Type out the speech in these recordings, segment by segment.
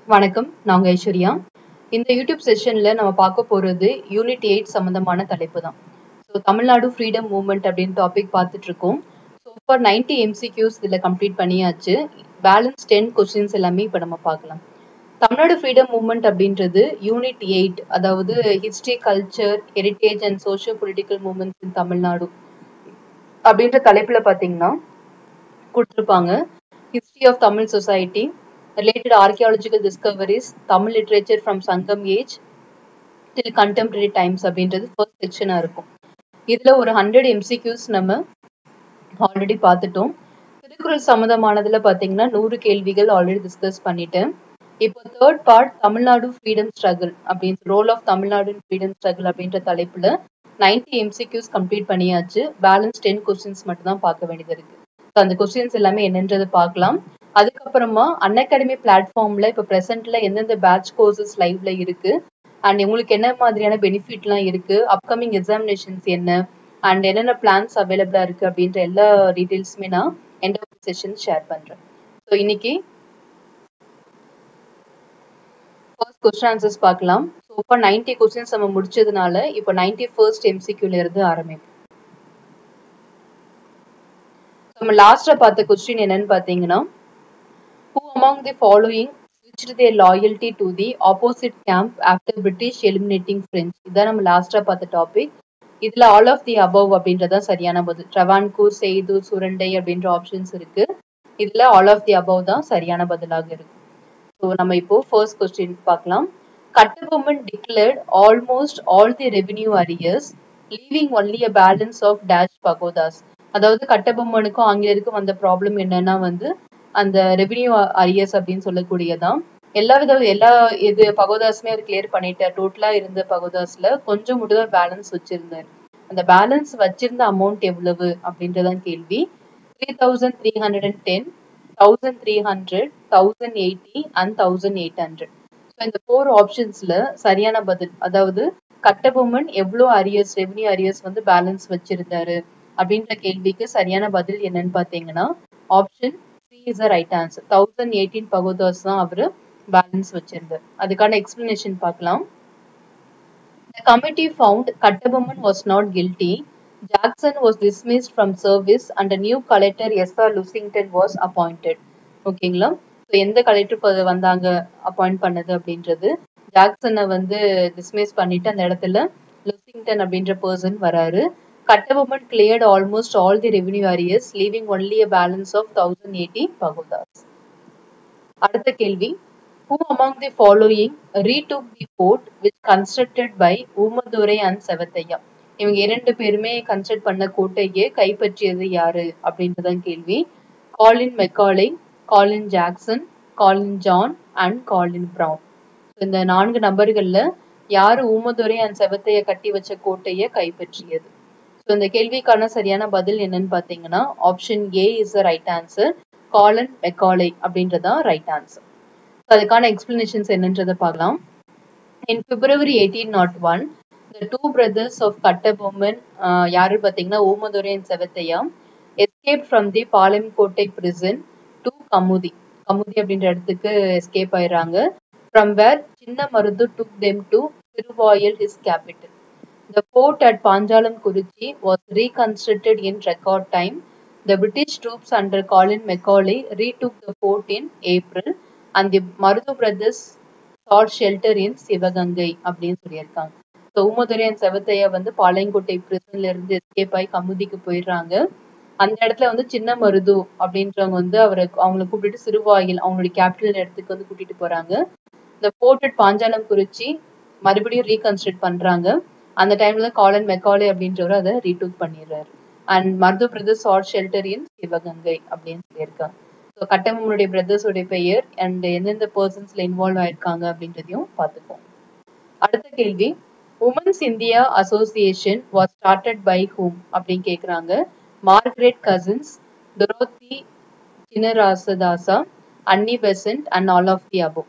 வணக்கம் நான் உங்க ஐஸ்வர்யா இந்த யூடியூப் செஷன்ல நம்ம பார்க்க போறது யூனிட் எயிட் சம்பந்தமான தலைப்பு தான் ஸோ தமிழ்நாடு ஃப்ரீடம் மூவ்மெண்ட் அப்படின்னு டாபிக் பார்த்துட்டு இருக்கோம் ஸோ இப்போ நைன்டி எம்சிக்யூஸ் இதில் கம்ப்ளீட் பண்ணியாச்சு பேலன்ஸ் டென் கொஸ்டின்ஸ் எல்லாமே இப்போ நம்ம பார்க்கலாம் தமிழ்நாடு ஃப்ரீடம் மூவ்மெண்ட் அப்படின்றது யூனிட் எயிட் அதாவது history culture heritage and socio political movements in Tamil Nadu அப்படின்ற தலைப்புல பார்த்தீங்கன்னா கொடுத்துருப்பாங்க history of Tamil society related archaeological discoveries, Tamil literature from Sangam age till contemporary times அப்படின்றது ஃபர்ஸ்ட் செக்ஷனாக இருக்கும் இதில் ஒரு ஹண்ட்ரட் எம்சிக்யூஸ் நம்ம ஆல்ரெடி பார்த்துட்டோம் திருக்குறள் சம்மந்தமானதில் பார்த்தீங்கன்னா நூறு கேள்விகள் ஆல்ரெடி டிஸ்கஸ் பண்ணிட்டேன் இப்போ third part Tamil Nadu freedom struggle அப்படின்னு role of Tamil Nadu freedom struggle அப்படின்ற தலைப்பில் நைன்டி எம்சிக்யூஸ் கம்ப்ளீட் பண்ணியாச்சு பேலன்ஸ் டென் கொஸ்டின்ஸ் மட்டும் தான் பார்க்க வேண்டியது இருக்கு ஸோ அந்த கொஸ்டின்ஸ் எல்லாமே என்னன்றதை பார்க்கலாம் அதுக்கப்புறமா அன் அகாடமி பிளாட்ஃபார்ம்ல இப்போ ப்ரெசென்ட்ல எந்தெந்த பேட்ச் கோர்சஸ் லைவ்ல இருக்கு அண்ட் உங்களுக்கு என்ன மாதிரியான பெனிஃபிட்லாம் இருக்கு அப்கமிங் எக்ஸாமினேஷன்ஸ் என்ன அண்ட் என்னென்ன பிளான்ஸ் அவைலபிளா இருக்கு அப்படின்ற எல்லா டீட்டெயில்ஸுமே நான் எண்ட் ஆஃப் செஷன் ஷேர் பண்றேன் ஸோ இன்னைக்கு ஃபர்ஸ்ட் கொஸ்டின் ஆன்சர்ஸ் பார்க்கலாம் ஸோ இப்போ நைன்டி கொஸ்டின்ஸ் நம்ம முடிச்சதுனால இப்போ நைன்டி ஃபர்ஸ்ட் எம்சிக்யூல இருந்து ஆரம்பிப்போம் நம்ம லாஸ்டா பார்த்த கொஸ்டின் என்னன்னு பாத்தீங்கன்னா who among the following switched their loyalty to the opposite camp after British eliminating French இதான் நம்ம லாஸ்டா பார்த்த டாபிக் இதுல ஆல் ஆஃப் தி அபவ் அப்படின்றதா சரியான பதில் ட்ரவான்கூர் செய்து சுரண்டை அப்படின்ற ஆப்ஷன்ஸ் இருக்கு இதுல ஆல் ஆஃப் தி அபவ் தான் சரியான பதிலாக இருக்கு ஸோ நம்ம இப்போ ஃபர்ஸ்ட் கொஸ்டின் பார்க்கலாம் Kattabomman declared almost all the revenue arrears leaving only a balance of dash pagodas அதாவது கட்டபொம்மனுக்கும் ஆங்கிலேயருக்கும் வந்த ப்ராப்ளம் என்னன்னா வந்து அந்த ரெவென்யூ அரியர்ஸ் அப்படின்னு சொல்லக்கூடியதான் எல்லா வித எல்லா இது பகோதாஸுமே அவர் கிளியர் பண்ணிட்டார் டோட்டலா இருந்த பகோதாஸ்ல கொஞ்சம் மட்டும் தான் பேலன்ஸ் வச்சிருந்தார் அந்த பேலன்ஸ் வச்சிருந்த அமௌண்ட் எவ்வளவு அப்படின்றதான் கேள்வி three thousand three hundred and ten thousand three hundred thousand eighty and thousand eight hundred so இந்த ஃபோர் ஆப்ஷன்ஸ்ல சரியான பதில் அதாவது கட்டபொம்மன் எவ்வளோ அரியர்ஸ் ரெவென்யூ அரியர்ஸ் வந்து பேலன்ஸ் வச்சிருந்தாரு அப்படின்ற கேள்விக்கு சரியான பதில் என்னன்னு பார்த்தீங்கன்னா option C is a right answer thousand eighteen pagodas தான் அவரு பேலன்ஸ் வச்சிருந்தார் அதுக்கான எக்ஸ்பிளனேஷன் பார்க்கலாம் The committee found Kattabomman was not guilty. Jackson was dismissed from service and a new collector S.R. Lussington was appointed. ஓகேங்களா so எந்த collector வந்தாங்க appoint பண்ணது அப்படின்றது ஜாக்சனை வந்து டிஸ்மிஸ் பண்ணிட்டு அந்த இடத்துல லுசிங்டன் அப்படின்ற பர்சன் வராரு Kattabomman cleared almost all the revenue areas, leaving only a balance of 1080 pagodas. அடுத்த கேள்வி Who among the following retook the fort which constructed by Oomaidurai and செவத்தையா இவங்க இரண்டு பேருமே கன்ஸ்ட்ரக்ட் பண்ண கோட்டையை கைப்பற்றியது யாரு அப்படின்றதான் கேள்வி Colin Macaulay Colin Jackson Colin John and Colin Brown இந்த நான்கு நபர்கள்ல யாரு ஊமதுரை அண்ட் செவத்தைய கட்டி வச்ச கோட்டையை கைப்பற்றியது ஸோ இந்த கேள்விக்கான சரியான பதில் என்னன்னு பார்த்தீங்கன்னா option A is a right answer Colin Macaulay அப்படின்றதா ரைட் ஆன்சர் அதுக்கான எக்ஸ்பிளனேஷன்ஸ் என்னன்றதை பார்க்கலாம் in February eighteen nought one the two brothers of Kattabomman யாரு பார்த்தீங்கன்னா Oomathurai and Sevathaiah escape from the Palayamkottai prison to Kamuthi Kamuthi அப்படின்ற இடத்துக்கு எஸ்கேப் ஆயிடுறாங்க from where Chinna Marudhu took them to Thiruvayal his capital The fort at Panjalam Kurichi was reconstructed in record time. The British troops under Colin Macaulay retook the fort in April and the Marudhu brothers sought shelter in Sivaganga அப்படின்னு சொல்லியிருக்காங்க so Oomaidurai and செவத்தையா வந்து பாளையங்கோட்டை பிரிசன்ல இருந்து escape ஆகி கமுதிக்கு போயிடுறாங்க அந்த இடத்துல வந்து சின்ன மருது அப்படின்றவங்க வந்து அவரை அவங்களை கூப்பிட்டு சிறுவாயில் அவங்களுடைய கேபிட்டல் இடத்துக்கு வந்து கூட்டிட்டு போறாங்க இந்த ஃபோர்ட் அட் பாஞ்சாலம் குறிச்சி மறுபடியும் ரீகன்ஸ்ட்ரக்ட் பண்றாங்க அந்த டைம்ல காலன் மெக்காலே அப்படின்றவர் அதை ரீடூக் பண்ணிடுறாரு and Marudhu brothers sought shelter in Sivaganga அப்படின்னு சொல்லியிருக்காங்க ஸோ கட்டபொம்மனுடைய பிரதர்ஸோடைய பெயர் அண்ட் எந்தெந்த பர்சன்ஸ்ல இன்வால்வ் ஆயிருக்காங்க அப்படின்றதையும் பார்த்துப்போம் அடுத்த கேள்வி women's India association was started by whom அப்படின்னு கேட்குறாங்க Margaret Cousins Dorothy Jinarajadasa Annie Besant and all of the above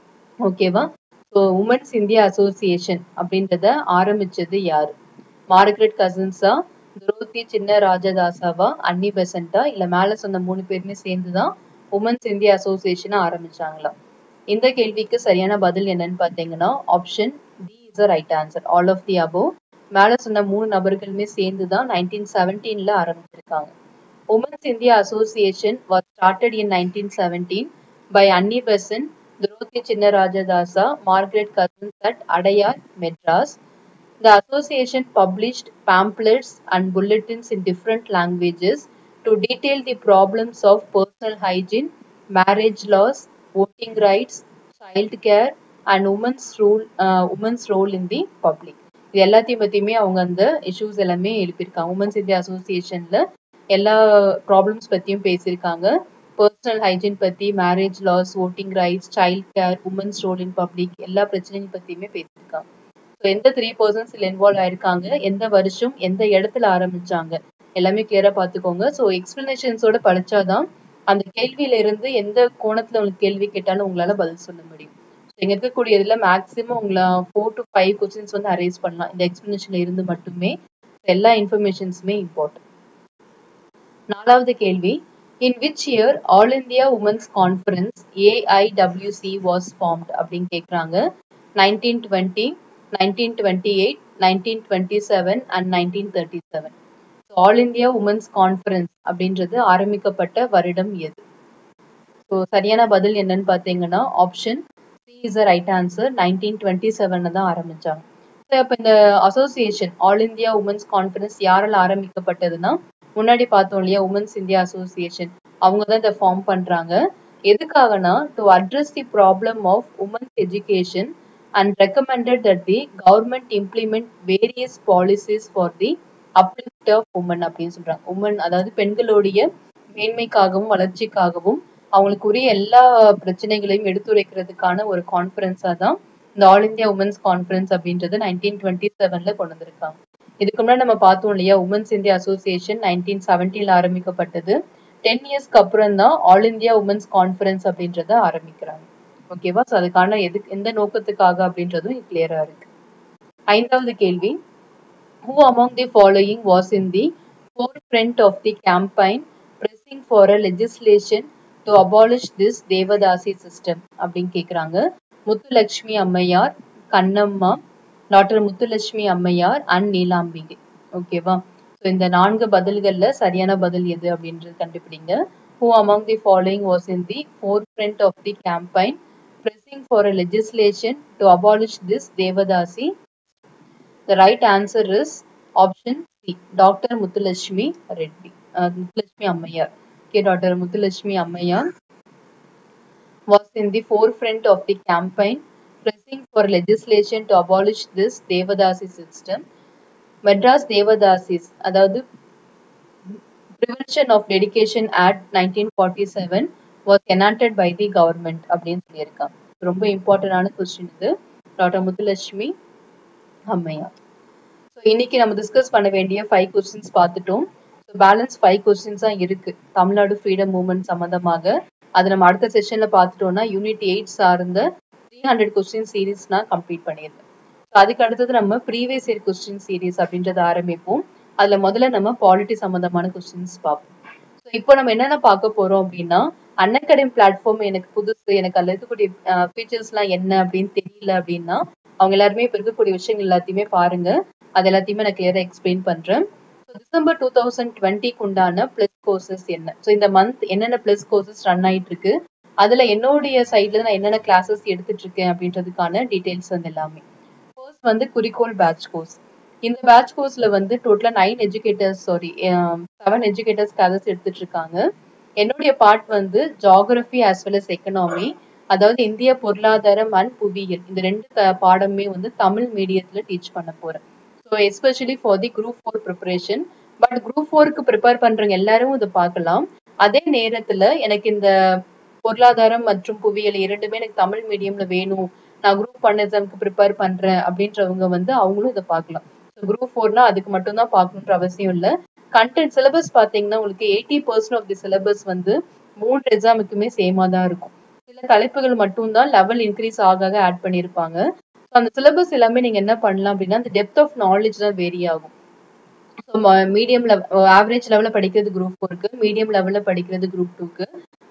ஓகேவா ஸோ உமன்ஸ் இந்தியா அசோசியேஷன் அப்படின்றத ஆரம்பிச்சது யாரு மார்கரெட் கசின்ஸா துரோதி சின்ன ராஜதாசாவா அன்னி பெசண்டா இல்ல மேல சொன்ன மூணு பேருமே சேர்ந்துதான் உமன்ஸ் இந்தியா அசோசியேஷனை ஆரம்பிச்சாங்களா இந்த கேள்விக்கு சரியான பதில் என்னன்னு பார்த்தீங்கன்னா option D is a right answer all of the above மேலே சொன்ன மூணு நபர்களுமே சேர்ந்து தான் நைன்டீன் செவன்டீன்ல ஆரம்பிச்சிருக்காங்க women's India association was started in nineteen seventeen by Annie Besant Dorothy Jinarajadasa Margaret Cousins at Adyar Madras The association published pamphlets and bulletins in different languages to detail the problems of personal hygiene, marriage laws, voting rights, child care, and women's role, uh, women's role in the public. இது எல்லாத்தையும் பத்தியுமே அவங்க அந்த issues எல்லாமே எழுப்பியிருக்காங்க women's India அசோசியேஷன்ல எல்லா problems பத்தியும் பேசியிருக்காங்க personal hygiene பத்தி marriage laws voting rights child care women's role in public எல்லா பிரச்சனையும் பத்தியுமே பேசியிருக்காங்க ஸோ எந்த த்ரீ பர்சன்ஸ் இதுல இன்வால்வ் ஆயிருக்காங்க எந்த வருஷம் எந்த இடத்துல ஆரம்பிச்சாங்க எல்லாமே கிளியரா பார்த்துக்கோங்க ஸோ எக்ஸ்பிளனேஷன்ஸோட படிச்சாதான் அந்த கேள்வியில இருந்து எந்த கோணத்துல உங்களுக்கு கேள்வி கேட்டாலும் உங்களால பதில் சொல்ல முடியும் இங்க இருக்கக்கூடிய இதுல மேக்ஸிமம் உங்களை ஃபோர் டு ஃபைவ் கொஸ்டின்ஸ் வந்து அரேஸ் பண்ணலாம் இந்த எக்ஸ்பிளனேஷன்ல இருந்து மட்டுமே எல்லா இன்ஃபர்மேஷன்ஸுமே இம்பார்ட்டன்ட் நாலாவது கேள்வி in which year all India women's conference AIWC was formed அப்படின்னு கேட்குறாங்க nineteen twenty nineteen twenty eight nineteen twenty seven and nineteen thirty seven all India women's conference அப்படின்றது ஆரம்பிக்கப்பட்ட வருடம் எது ஸோ சரியான பதில் என்னன்னு பார்த்தீங்கன்னா option C is a right answer nineteen twenty செவன்ல தான் ஆரம்பிச்சாங்க ஸோ அப்போ இந்த association all India women's conference யாரால் ஆரம்பிக்கப்பட்டதுன்னா முன்னாடி பார்த்தோம் இல்லையா உமன்ஸ் இந்தியா அசோசியேஷன் அவங்க தான் இதை ஃபார்ம் பண்றாங்க எதுக்காகனா to address the problem of women's education and recommended that the government implement various policies for the uplift of woman அப்படின்னு சொல்றாங்க உமன் அதாவது பெண்களுடைய மேன்மைக்காகவும் வளர்ச்சிக்காகவும் அவங்களுக்கு உரிய எல்லா பிரச்சனைகளையும் எடுத்துரைக்கிறதுக்கான ஒரு கான்ஃபரன்ஸா தான் இந்த ஆல் இந்தியா உமன்ஸ் கான்ஃபரன்ஸ் அப்படின்றது நைன்டீன் டுவெண்ட்டி செவன்ல கொண்டு வந்திருக்காங்க இதுக்கு முன்னாடி நம்ம பார்த்தோம் இல்லையா உமன்ஸ் இந்தியா அசோசியேஷன் நைன்டீன் செவன்டீன்ல ஆரம்பிக்கப்பட்டது டென் இயர்ஸ்க்கு அப்புறம் தான் ஆல் இந்தியா உமன்ஸ் கான்ஃபரன்ஸ் அப்படின்றத ஆரம்பிக்கிறாங்க ஓகேவா ஸோ அதுக்கான எது எந்த நோக்கத்துக்காக அப்படின்றதும் கிளியரா இருக்கு ஐந்தாவது கேள்வி who among the following was in the forefront of the campaign pressing for a legislation to abolish this devadasi system அப்படின்னு கேட்குறாங்க முத்துலட்சுமி அம்மையார் கண்ணம்மா டாக்டர் முத்துலட்சுமி அம்மையார் அண்ட் நீலாம்பிகை ஓகேவா ஸோ இந்த நான்கு பதில்கள்ல சரியான பதில் எது அப்படின்றது கண்டுபிடிங்க who among the following was in the forefront of the campaign pressing for a legislation to abolish this devadasi The right answer is option C. Dr. Muthulashmi Reddy. Uh, Muthulashmi Ammayar. Okay, Dr. Muthulashmi Ammayar was in the forefront of the campaign pressing for legislation to abolish this Devadasi system. Madras Devadasis, அதாவது Prevention of Dedication Act 1947 was enacted by the government அப்படின்னு சொல்லியிருக்காங்க ரொம்ப இம்பார்ட்டன்டான question இது doctor Muthulakshmi அம்மையார் so இன்னைக்கு நம்ம discuss பண்ண வேண்டிய ஃபைவ் கொஸ்டின்ஸ் பார்த்துட்டோம் ஸோ பேலன்ஸ் ஃபைவ் கொஸ்டின்ஸ் தான் இருக்கு தமிழ்நாடு ஃப்ரீடம் மூவ்மெண்ட் சம்மந்தமாக அது நம்ம அடுத்த செஷன்ல பார்த்துட்டோம்னா யூனிட் எயிட் சார்ந்த த்ரீ ஹண்ட்ரட் கொஸ்டின் சீரீஸ் நான் கம்ப்ளீட் பண்ணியிருந்தேன் ஸோ அதுக்கு அடுத்தது நம்ம ப்ரீவியஸ் இயர் கொஸ்டின் சீரீஸ் அப்படின்றத ஆரம்பிப்போம் அதுல முதல்ல நம்ம பாலிட்டி சம்மந்தமான கொஸ்டின்ஸ் பார்ப்போம் ஸோ இப்போ நம்ம என்னென்ன பார்க்க போறோம் அப்படின்னா அன்அகாடமி பிளாட்ஃபார்ம் எனக்கு புதுசு எனக்கு அதில் இருக்கக்கூடிய ஃபீச்சர்ஸ்லாம் என்ன அப்படின்னு தெரியல அப்படின்னா அவங்க எல்லாருமே இப்போ இருக்கக்கூடிய விஷயங்கள் எல்லாத்தையுமே பாருங்க அது எல்லாத்தையுமே நான் கிளியரா எக்ஸ்பிளைன் பண்றேன் டிசம்பர் டூ தௌசண்ட் டுவெண்ட்டிக்கு உண்டான பிளஸ் கோர்சஸ் என்ன ஸோ இந்த மந்த் என்னென்ன பிளஸ் கோர்சஸ் ரன் ஆயிட்டு இருக்கு அதுல என்னுடைய சைட்ல நான் என்னென்ன கிளாஸஸ் எடுத்துட்டு இருக்கேன் அப்படின்றதுக்கான டீடைல்ஸ் வந்து எல்லாமே ஃபர்ஸ்ட் வந்து குறிக்கோள் பேட்ச் கோர்ஸ் இந்த பேட்ச் கோர்ஸ்ல வந்து டோட்டலா nine educators sorry seven educators classes எடுத்துட்டு இருக்காங்க என்னுடைய பார்ட் வந்து geography as well as economy அதாவது இந்திய பொருளாதாரம் அண்ட் புவியியல் இந்த ரெண்டு பாடமே வந்து தமிழ் மீடியத்துல டீச் பண்ண போறேன் so especially for the group four preparation but group ஃபோருக்கு ப்ரிப்பேர் பண்றவங்க எல்லாரும் இதை பார்க்கலாம் அதே நேரத்துல எனக்கு இந்த பொருளாதாரம் மற்றும் புவியியல் இரண்டுமே எனக்கு தமிழ் மீடியம்ல வேணும் நான் குரூப் ஒன் எக்ஸாமுக்கு ப்ரிப்பேர் பண்றேன் அப்படின்றவங்க வந்து அவங்களும் இதை பார்க்கலாம் குரூப் ஃபோர்னா அதுக்கு மட்டும் தான் பார்க்கணுன்ற அவசியம் இல்லை கண்டென்ட் சிலபஸ் பார்த்தீங்கன்னா உங்களுக்கு eighty percent of the syllabus வந்து மூன்று எக்ஸாமுக்குமே சேமா தான் இருக்கும் சில தலைப்புகள் மட்டும்தான் லெவல் இன்க்ரீஸ் ஆக ஆக ஆட் பண்ணியிருப்பாங்க அந்த சிலபஸ் எல்லாமே நீங்க என்ன பண்ணலாம் அப்படின்னா அந்த டெப்த் ஆஃப் நாலேஜ் தான் வேரி ஆகும் ஸோ மீடியம் லெவல் ஆவரேஜ் லெவலில் படிக்கிறது குரூப் ஃபோருக்கு மீடியம் லெவலில் படிக்கிறது குரூப் டூக்கு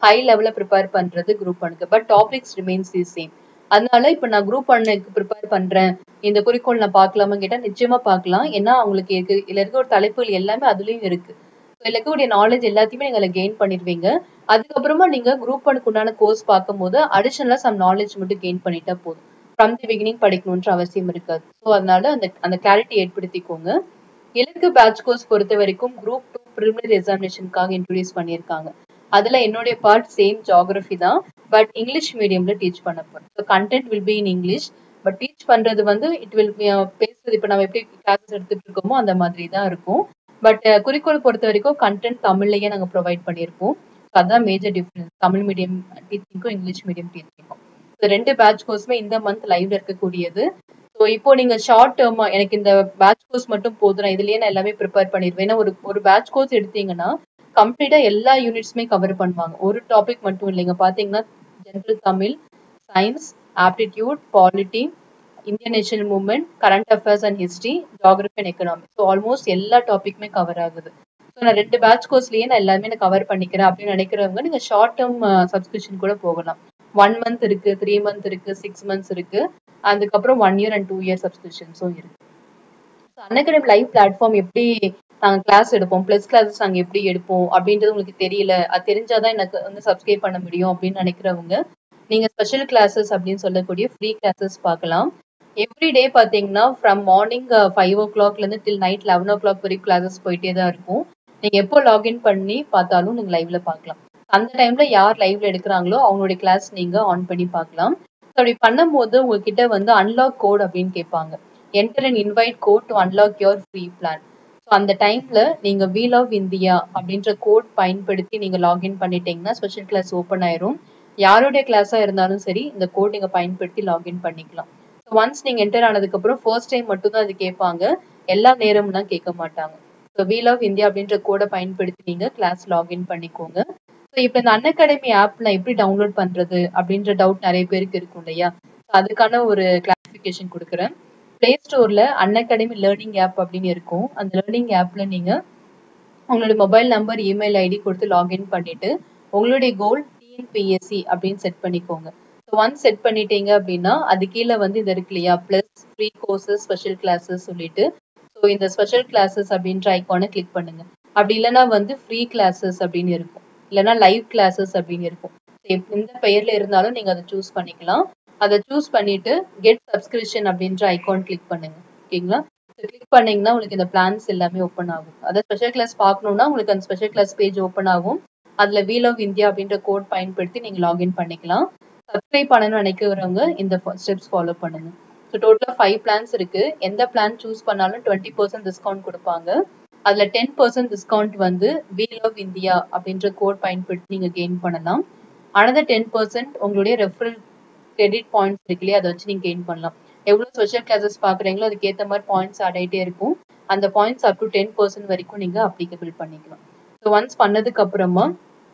ஹை லெவலில் ப்ரிப்பேர் பண்ணுறது குரூப் ஒனுக்கு but topics remains the same அதனால இப்போ நான் குரூப் ஒன்னுக்கு ப்ரிப்பேர் பண்ணுறேன் இந்த குறிக்கோள் நான் பார்க்கலாமா கேட்டால் நிச்சயமா பார்க்கலாம் ஏன்னா அவங்களுக்கு இருக்கு இதில் இருக்க ஒரு தலைப்புகள் எல்லாமே அதுலேயும் இருக்கு இதில் இருக்கக்கூடிய நாலேஜ் எல்லாத்தையுமே நீங்கள் அதில் கெயின் பண்ணிடுவீங்க அதுக்கப்புறமா நீங்கள் குரூப் ஒனுக்கு உண்டான கோர்ஸ் பார்க்கும்போது அடிஷனலாக சம் நாலேஜ் மட்டும் கெயின் பண்ணிட்டா போதும் ஃப்ரம் தி பிகினிங் படிக்கணுன்ற அவசியம் இருக்காது ஸோ அதனால அந்த அந்த கிளாரிட்டி ஏற்படுத்திக்கோங்க இலக்கு பேட்ச் கோர்ஸ் பொறுத்த வரைக்கும் குரூப் டூ ப்ரிலிமினரி எக்ஸாமினேஷனுக்காக இன்ட்ரடியூஸ் பண்ணியிருக்காங்க அதுல என்னுடைய பார்ட் சேம் ஜாகிரபி தான் பட் இங்கிலீஷ் மீடியம்ல டீச் பண்ண போறேன் so content will be in English but teach பண்றது வந்து இட் வில் பேசுறது இப்போ நம்ம எப்படி கிளாஸஸ் எடுத்துட்டு இருக்கோமோ அந்த மாதிரி தான் இருக்கும் பட் குறிக்கோள் பொறுத்த வரைக்கும் கண்டென்ட் தமிழ்லயே நாங்க ப்ரொவைட் பண்ணியிருக்கோம் அதுதான் மேஜர் டிஃபரன்ஸ் தமிழ் மீடியம் டீச்சிங்க்கும் இங்கிலீஷ் மீடியம் டீச்சிங்க்கும் ரெண்டு பேட்ச் கோர்ஸுமே இந்த மந்த் லைவ்ல இருக்கக்கூடியது ஸோ இப்போ நீங்க ஷார்ட் டேர்மா எனக்கு இந்த பேட்ச் கோர்ஸ் மட்டும் போதும் நான் இதுலயே நான் எல்லாமே ப்ரிப்பேர் பண்ணிடுவேன் ஏன்னா ஒரு ஒரு பேட்ச் கோர்ஸ் எடுத்தீங்கன்னா கம்ப்ளீட்டா எல்லா யூனிட்ஸுமே கவர் பண்ணுவாங்க ஒரு டாபிக் மட்டும் இல்லைங்க பாத்தீங்கன்னா general Tamil science aptitude polity Indian national movement current affairs and history geography and economic so almost எல்லா டாபிக்குமே கவர் ஆகுது ஸோ நான் ரெண்டு பேட்ச் கோர்ஸ்லயே நான் எல்லாமே நான் கவர் பண்ணிக்கிறேன் அப்படின்னு நினைக்கிறவங்க நீங்க ஷார்ட் டேர்ம் சப்ஸ்கிரிப்ஷன் கூட போகலாம் ஒன் மந்த் இருக்கு த்ரீ மந்த் இருக்கு சிக்ஸ் மந்த்ஸ் இருக்கு அதுக்கப்புறம் one year and two year சப்ஸ்கிரிப்ஷன்ஸும் இருக்கு அன்அகாடமி லைவ் பிளாட்ஃபார்ம் எப்படி நாங்க கிளாஸ் எடுப்போம் பிளஸ் கிளாஸஸ் நாங்க எப்படி எடுப்போம் அப்படின்றது உங்களுக்கு தெரியல அது தெரிஞ்சாதான் எனக்கு வந்து சப்ஸ்கிரைப் பண்ண முடியும் அப்படின்னு நினைக்கிறவங்க நீங்க ஸ்பெஷல் கிளாஸஸ் அப்படின்னு சொல்லக்கூடிய ஃப்ரீ கிளாஸஸ் பார்க்கலாம் எவ்ரி டே பாத்தீங்கன்னா ஃப்ரம் மார்னிங் ஃபைவ் ஓ கிளாக்ல இருந்து till night eleven o'clock வரைக்கும் கிளாஸஸ் போயிட்டே தான் இருக்கும் நீங்க எப்போ லாகின் பண்ணி பார்த்தாலும் நீங்க லைவ்ல பார்க்கலாம் அந்த டைம்ல யார் லைவ்ல எடுக்கிறாங்களோ அவங்களுடைய கிளாஸ் நீங்க ஆன் பண்ணி பார்க்கலாம் அப்படி பண்ணும்போது உங்ககிட்ட வந்து அன்லாக் கோட் அப்படின்னு கேட்பாங்க enter and invite code to unlock your free plan so அந்த டைம்ல நீங்க வீல் ஆஃப் இந்தியா அப்படின்ற கோட் பயன்படுத்தி நீங்க லாகின் பண்ணிட்டீங்கன்னா ஸ்பெஷல் கிளாஸ் ஓப்பன் ஆயிரும் யாருடைய கிளாஸா இருந்தாலும் சரி இந்த கோட் நீங்க பயன்படுத்தி லாகின் பண்ணிக்கலாம் ஒன்ஸ் நீங்க என்டர் ஆனதுக்கு அப்புறம் ஃபர்ஸ்ட் டைம் மட்டும் தான் அது கேட்பாங்க எல்லா நேரம்லாம் கேட்க மாட்டாங்க ஸோ வீல் ஆஃப் இந்தியா அப்படின்ற கோடை பயன்படுத்தி நீங்க கிளாஸ் லாகின் பண்ணிக்கோங்க ஸோ இப்போ இந்த அன் அகாடமி ஆப் நான் எப்படி டவுன்லோட் பண்றது அப்படின்ற டவுட் நிறைய பேருக்கு இருக்கும் இல்லையா அதுக்கான ஒரு கிளாரிஃபிகேஷன் கொடுக்குறேன் பிளே ஸ்டோர்ல அன் அகாடமி லேர்னிங் ஆப் அப்படின்னு இருக்கும் அந்த லேர்னிங் ஆப்ல நீங்க உங்களுடைய மொபைல் நம்பர் இமெயில் ஐடி கொடுத்து லாகின் பண்ணிட்டு உங்களுடைய கோல் டிஎன்பிஎஸ்சி அப்படின்னு செட் பண்ணிக்கோங்க ஸோ ஒன்ஸ் செட் பண்ணிட்டீங்க அப்படின்னா அது கீழே வந்து இது இருக்கு இல்லையா plus free courses special classes சொல்லிட்டு ஸோ இந்த ஸ்பெஷல் கிளாஸஸ் அப்படின்ற ஐக்கானை கிளிக் பண்ணுங்க அப்படி இல்லைன்னா வந்து ஃப்ரீ கிளாஸஸ் அப்படின்னு இருக்கும் இல்லைன்னா லைவ் கிளாஸஸ் அப்படின்னு இருக்கும் எந்த பெயர்ல இருந்தாலும் நீங்க அதை சூஸ் பண்ணிக்கலாம் அதை சூஸ் பண்ணிட்டு கெட் சப்ஸ்கிரிப்ஷன் அப்படின்ற ஐக்கான் கிளிக் பண்ணுங்க ஓகேங்களா கிளிக் பண்ணீங்கன்னா உங்களுக்கு இந்த பிளான்ஸ் எல்லாமே ஓப்பன் ஆகும் அதாவது ஸ்பெஷல் கிளாஸ் பார்க்கணும்னா உங்களுக்கு அந்த ஸ்பெஷல் கிளாஸ் பேஜ் ஓப்பன் ஆகும் அதுல வீல் ஆஃப் இந்தியா அப்படின்ற கோட் பயன்படுத்தி நீங்க லாகின் பண்ணிக்கலாம் சப்ஸ்கிரைப் பண்ணணும்னு நினைக்கிறவங்க இந்த ஸ்டெப்ஸ் ஃபாலோ பண்ணுங்க ஸோ டோட்டலாக ஃபைவ் பிளான்ஸ் இருக்கு எந்த பிளான் சூஸ் பண்ணாலும் டுவெண்ட்டி பர்சன்ட் டிஸ்கவுண்ட் கொடுப்பாங்க அதுல டென் பர்சன்ட் டிஸ்கவுண்ட் வந்து வீல் ஆஃப் இந்தியா அப்படின்ற கோட் பயன்படுத்தி நீங்க கெயின் பண்ணலாம் அனதர் டென் பர்சன்ட் உங்களுடைய ரெஃபரல் கிரெடிட் பாயிண்ட்ஸ் இருக்கு இல்லையா அதை வச்சு நீங்க கெயின் பண்ணலாம் எவ்வளவு ஸ்பெஷல் கிளாஸஸ் பாக்குறீங்களோ அதுக்கு ஏற்ற மாதிரி பாயிண்ட்ஸ் ஆட் ஆயிட்டே இருக்கும் அந்த points up to ten percent வரைக்கும் நீங்க அப்ளிகபிள் பண்ணிக்கலாம் ஸோ ஒன்ஸ் பண்ணதுக்கு அப்புறமா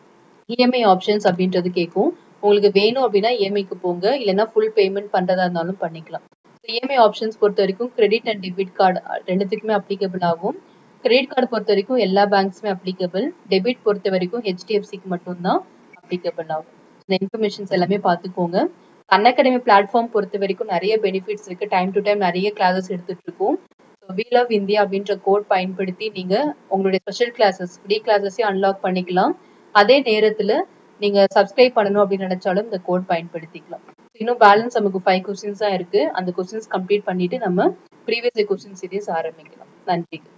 இஎம்ஐ ஆப்ஷன்ஸ் அப்படின்றது கேட்கும் உங்களுக்கு வேணும் அப்படின்னா இஎம்ஐக்கு போங்க இல்லைன்னா ஃபுல் பேமெண்ட் பண்றதா இருந்தாலும் பண்ணிக்கலாம் இஎம்ஐ ஆப்ஷன்ஸ் பொறுத்த வரைக்கும் கிரெடிட் அண்ட் டெபிட் கார்டு ரெண்டுத்துக்குமே அப்ளிகபிள் ஆகும் கிரெடிட் கார்டு பொறுத்த வரைக்கும் எல்லா பேங்க்ஸுமே அப்ளிகபிள் டெபிட் பொறுத்த வரைக்கும் ஹெச்டிஎஃப்சிக்கு மட்டும்தான் அப்ளிகபிள் ஆகும் இந்த இன்ஃபர்மேஷன்ஸ் எல்லாமே பார்த்துக்கோங்க அன் அகாடமி பிளாட்ஃபார்ம் பொறுத்த வரைக்கும் நிறைய பெனிஃபிட்ஸ் இருக்கு டைம் டு டைம் நிறைய கிளாஸஸ் எடுத்துட்டு இருக்கோம் ஸோ வீல் ஆஃப் இந்தியா அப்படின்ற கோட் பயன்படுத்தி நீங்க உங்களுடைய ஸ்பெஷல் கிளாஸஸ் ஃப்ரீ கிளாஸஸையும் அன்லாக் பண்ணிக்கலாம் அதே நேரத்துல நீங்க சப்ஸ்கிரைப் பண்ணணும் அப்படின்னு நினைச்சாலும் இந்த கோட் பயன்படுத்திக்கலாம் இன்னும் பேலன்ஸ் நமக்கு ஃபைவ் கொஸ்டின்ஸ் தான் இருக்கு அந்த கொஸ்டின்ஸ் கம்ப்ளீட் பண்ணிட்டு நம்ம ப்ரீவியஸ் கொஸ்டின் சீரீஸ் ஆரம்பிக்கலாம் நன்றி